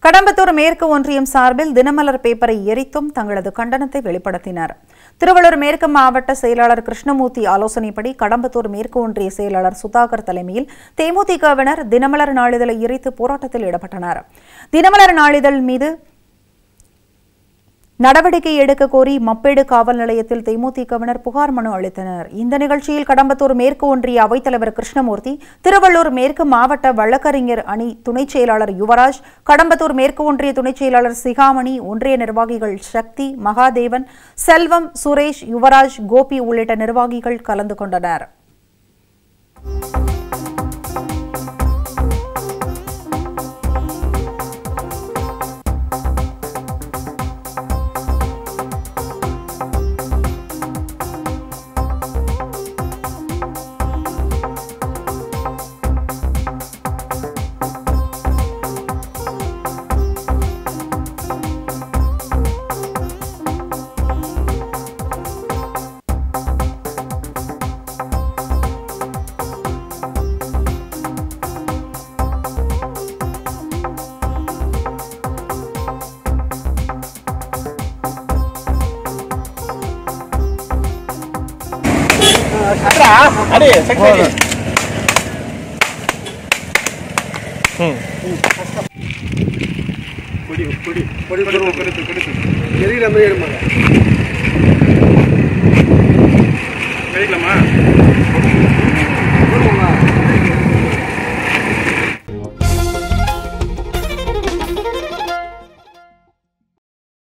கடம்பத்தூர் மேற்கு ஒன்றியம் சார்பில் தினமலர் பேப்பரை எரித்தும் தங்களது கண்டனத்தை வெளிப்படுத்தினர் திருவள்ளூர் மேற்கு மாவட்ட செயலாளர் கிருஷ்ணமூர்த்தி ஆலோசனைப்படி கடம்பத்தூர் மேற்கு ஒன்றிய செயலாளர் சுதாகர் தலைமையில் தேமுதிகவினர் தினமலர் நாளிதழை எரித்து போராட்டத்தில் ஈடுபட்டனர் தினமலர் நாளிதழ் மீது நடவடிக்கை எடுக்க கோரி மப்பேடு காவல் நிலையத்தில் தேமுதிகவினர் புகார் மனு அளித்தனர் இந்த நிகழ்ச்சியில் கடம்பத்தூர் மேற்கு ஒன்றிய அவைத்தலைவர் கிருஷ்ணமூர்த்தி திருவள்ளூர் மேற்கு மாவட்ட வழக்கறிஞர் அணி துணைச் செயலாளர் யுவராஜ் கடம்பத்தூர் மேற்கு ஒன்றிய துணைச் செயலாளர் சிகாமணி ஒன்றிய நிர்வாகிகள் சக்தி மகாதேவன் செல்வம் சுரேஷ் யுவராஜ் கோபி உள்ளிட்ட நிர்வாகிகள் கலந்து கொண்டனர் ಅಡಿ ಸೆಕ್ರೆಟರಿ ಎರಿಗಿಲ್ಲ ಅಂದ್ರೆ ಏನು ಮಾಡ